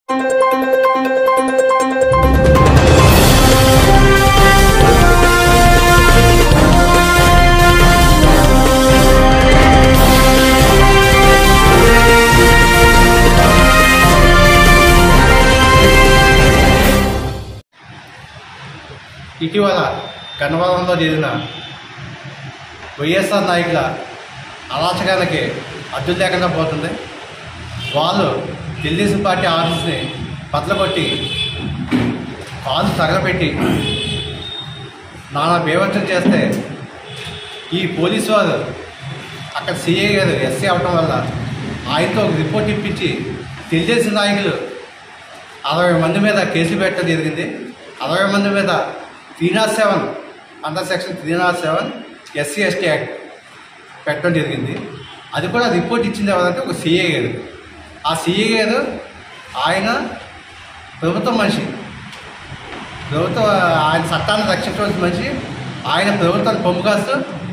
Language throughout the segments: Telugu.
ఇటీవల గన్నవరంలో జరిగిన వైఎస్ఆర్ నాయకుల అరాచకానికి అడ్డు లేకుండా పోతుంది వాళ్ళు తెలుగుదేశం పార్టీ ఆఫీస్ని బద్దలగొట్టి కాలు తగలబెట్టి నానా బేవచ్చం చేస్తే ఈ పోలీసు వారు అక్కడ సిఐ గారు ఎస్సీ అవటం వల్ల ఆయనతో ఒక రిపోర్ట్ ఇప్పించి తెలుగుదేశం నాయకులు అరవై మంది మీద కేసు పెట్టడం జరిగింది అరవై మంది మీద three not seven under section three not seven SC ST act పెట్టడం జరిగింది అది కూడా రిపోర్ట్ ఇచ్చింది ఎవరంటే ఒక సిఏ గారు ఆ సిఏ గారు ఆయన ప్రభుత్వం మనిషి ప్రభుత్వ ఆయన చట్టాన్ని రక్షించవలసిన మనిషి ఆయన ప్రభుత్వాన్ని పొమ్ము కాస్తూ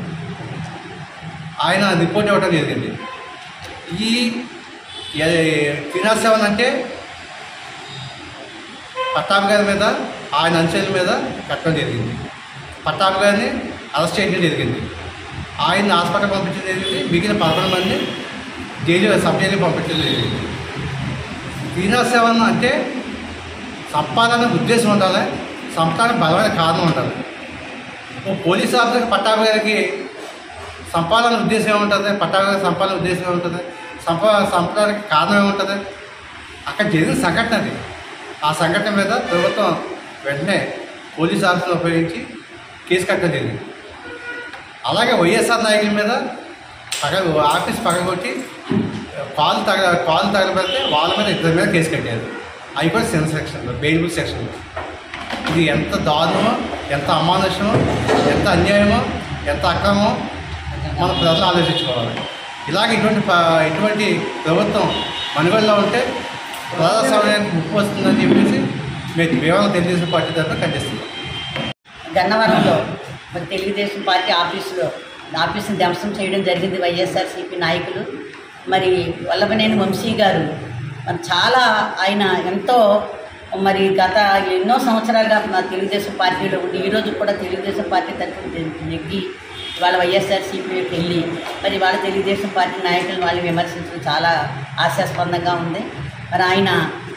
ఆయన రిపోర్ట్ ఇవ్వడం జరిగింది ఈ త్రీ నాట్ సెవెన్ అంటే పట్టాభి గారి మీద ఆయన అంచెల మీద కట్టడం జరిగింది పట్టాభి గారిని అరెస్ట్ చేయడం జరిగింది ఆయన్ని హాస్పిటల్ పంపించడం జరిగింది మిగిలిన పదకొండు మంది జైలు సబ్ జైలు పంపించడం జరిగింది త్రీ నాట్ సెవెన్ అంటే సంపాదన ఉద్దేశం ఉండాలి సంపాదన బలమైన కారణం ఉండాలి ఓ పోలీస్ ఆఫీసర్ పట్టాభి గారికి సంపాదన ఉద్దేశం ఏముంటుంది పట్టాభి గారి సంపాదన ఉద్దేశం ఏముంటుంది సంపా సంపాదనకి కారణం ఏముంటుంది అక్కడ జరిగిన సంఘటన అది ఆ సంఘటన మీద ప్రభుత్వం వెంటనే పోలీస్ ఆఫీసులు ఉపయోగించి కేసు కట్టడం జరిగింది అలాగే వైఎస్ఆర్ నాయకుల మీద పగ ఆఫీస్ పగలగొట్టి కాలు తగ కాలు తగలబెడితే వాళ్ళ మీద ఇద్దరి మీద కేసు కట్టారు అవి కూడా సెన్ సెక్షన్లో బెయిల్బుల్ సెక్షన్లో ఇది ఎంత దారుణమో ఎంత అమానుషమో ఎంత అన్యాయమో ఎంత అక్రమో మన ప్రజలు ఆలోచించుకోవాలి ఇలాగ ఇటువంటి ప- ఇటువంటి ప్రభుత్వం మనుగడలో ఉంటే ప్రజాస్వామ్యానికి ముప్పు వస్తుందని చెప్పేసి మేము కేవలం తెలుగుదేశం పార్టీ తరఫున ఖండిస్తున్నాం గన్నవరంలో మరి తెలుగుదేశం పార్టీ ఆఫీసులో ఆఫీసును ధ్వంసం చేయడం జరిగింది వైఎస్ఆర్సీపీ నాయకులు మరి వల్లభనేని వంశీ గారు మరి చాలా ఆయన ఎంతో మరి గత ఎన్నో సంవత్సరాలుగా మా తెలుగుదేశం పార్టీలో ఉండి ఈరోజు కూడా తెలుగుదేశం పార్టీ తరఫున నెగ్గి వాళ్ళ వైఎస్ఆర్సీపీకి వెళ్ళి మరి వాళ్ళ తెలుగుదేశం పార్టీ నాయకులను వాళ్ళు విమర్శించడం చాలా హాస్యాస్పదంగా ఉంది మరి ఆయన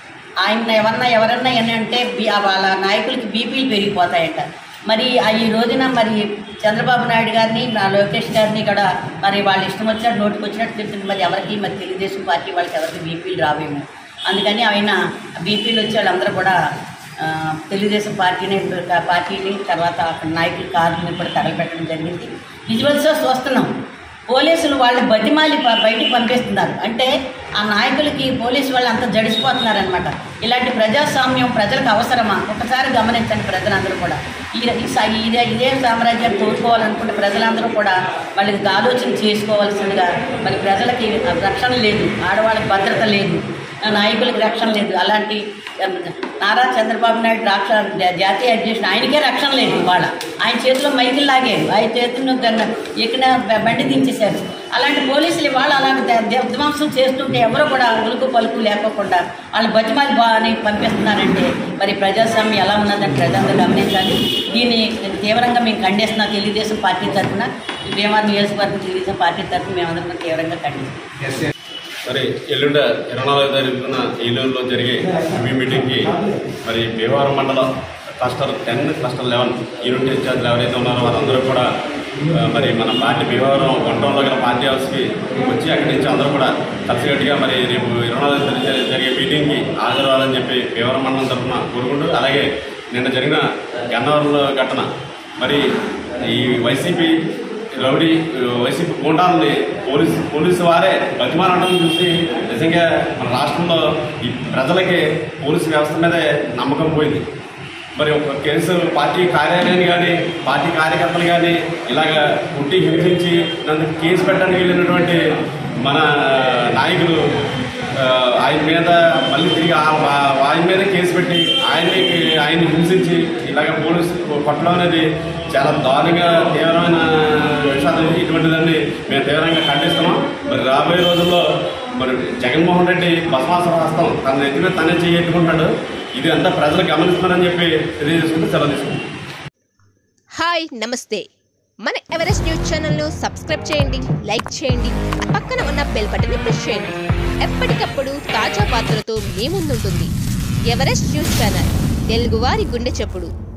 ఆయన ఎవరన్నా ఎవరన్నా అని అంటే బి- ఆ వాళ్ళ నాయకులకి బీపీలు పెరిగిపోతాయట మరి ఆ ఈ రోజున మరి చంద్రబాబు నాయుడు గారిని నా లోకేష్ గారిని కూడా మరి వాళ్ళు ఇష్టం వచ్చినట్టు నోటికి వచ్చినట్టు తిడుతుంది మరి ఎవరికి మరి తెలుగుదేశం పార్టీ వాళ్ళకి ఎవరికి బీపీలు రావేమో అందుకని ఆయన బీపీలు వచ్చే వాళ్ళందరూ కూడా ఆ, తెలుగుదేశం పార్టీని పార్టీని తర్వాత అక్కడ నాయకుల కార్లని కూడా తగలబెట్టడం జరిగింది విజువల్స్ చూస్తున్నాం పోలీసులు వాళ్ళు బతిమాలి ప- బయటికి పంపిస్తున్నారు అంటే ఆ నాయకులకి పోలీసు వాళ్ళు అంత జడిసిపోతున్నారనమాట ఇలాంటి ప్రజాస్వామ్యం ప్రజలకు అవసరమా ఒకసారి గమనించండి ప్రజలందరూ కూడా ఈ ఈ సా- ఇదే ఇదే సామ్రాజ్యాన్ని కోరుకోవాలనుకుంటే ప్రజలందరూ కూడా వాళ్ళకి ఆలోచన చేసుకోవాల్సిందిగా మరి ప్రజలకి రక్షణ లేదు ఆడవాళ్ళకి భద్రత లేదు ఆ నాయకులకు రక్షణ లేదు అలాంటి ఆ, నారా చంద్రబాబు నాయుడు రాక్ష జా- జాతీయ అధ్యక్షుడు ఆయనకే రక్షణ లేదు ఇవాళ ఆయన చేతిలో మైకులు లాగారు ఆయన చేతిలో గన్న ఎక్కిన బ- బండి దించేశారు అలాంటి పోలీసులు ఇవాళ అలాంటి ద- ద- విధ్వంసం చేస్తుంటే ఎవరు కూడా ఉలుకు పలుకు లేకోకుండా వాళ్ళు బతిమాలి బా అని పంపిస్తున్నారంటే మరి ప్రజాస్వామ్యం ఎలా ఉన్నదని ప్రజలందరూ గమనించాలి దీన్ని తీవ్రంగా మేము ఖండిస్తున్నాం తెలుగుదేశం పార్టీ తరఫున భీమవరం నియోజకవర్గం తెలుగుదేశం పార్టీ తరఫున మేమందరం తీవ్రంగా ఖండిస్తున్నాం ఎస్ మరి ఎల్లుండ ఇరవై నాలుగో తారీఖున ఏలూరులో జరిగే రివ్యూ మీటింగ్కి మరి భీమవరం మండలం cluster ten cluster eleven unit ఇన్ఛార్జ్లు ఎవరైతే ఉన్నారో వారందరూ కూడా ఆ, మరి మన పార్టీ భీమవరం వంటంలో గల పార్టీ హౌస్కి వచ్చి అక్కడి నుంచి అందరూ కూడా కలిసికట్టుగా మరి రేపు ఇరవై నాలుగో తారీఖు జరిగే మీటింగ్కి హాజరవ్వాలని చెప్పి భీమవరం మండలం తరఫున కోరుకుంటూ అలాగే నిన్న జరిగిన గన్నవరంలో ఘటన మరి ఈ వైసీపీ రౌడీ వైసీపీ గుండాలని పోలీసు పోలీసు వారే బతిమాలడం చూసి నిజంగా మన రాష్ట్రంలో ఈ ప్రజలకి పోలీసు వ్యవస్థ మీదే నమ్మకం పోయింది మరి ఒక కేసు పార్టీ కార్యాలయాన్ని కానీ పార్టీ కార్యకర్తలు కానీ ఇలాగ పుట్టి హింసించి నన్ను కేసు పెట్టడానికి వెళ్ళినటువంటి మన నాయకులు ఆ, ఆయన మీద మళ్ళీ తిరిగి ఆ- ఆ- ఆయన మీద కేసు పెట్టి ఆయన్ని ఆయన్ని హింసించి ఇలాగ పోలీసు కొట్టడం అనేది చాలా దారుణంగా తీవ్రమైన విషయాలు ఇటువంటిదాన్ని మేము తీవ్రంగా ఖండిస్తున్నాం మరి రాబోయే రోజుల్లో మరి జగన్మోహన్ రెడ్డి బసవాసర హస్తం తన నెత్తి మీద తనే చేయట్టుకుంటాడు ఇది అంతా ప్రజలు గమనిస్తున్నారని చెప్పి తెలియజేసుకుంటూ సెలవు తీసుకుంటాం హాయ్ నమస్తే మన ఎవరెస్ట్ న్యూస్ ఛానల్ను సబ్స్క్రైబ్ చేయండి లైక్ చేయండి పక్కన ఉన్న బెల్ బటన్ని ప్రెస్ చేయండి ఎప్పటికప్పుడు తాజా వార్తలతో మీ ముందుంటుంది ఎవరెస్ట్ న్యూస్ ఛానల్ తెలుగువారి గుండె చప్పుడు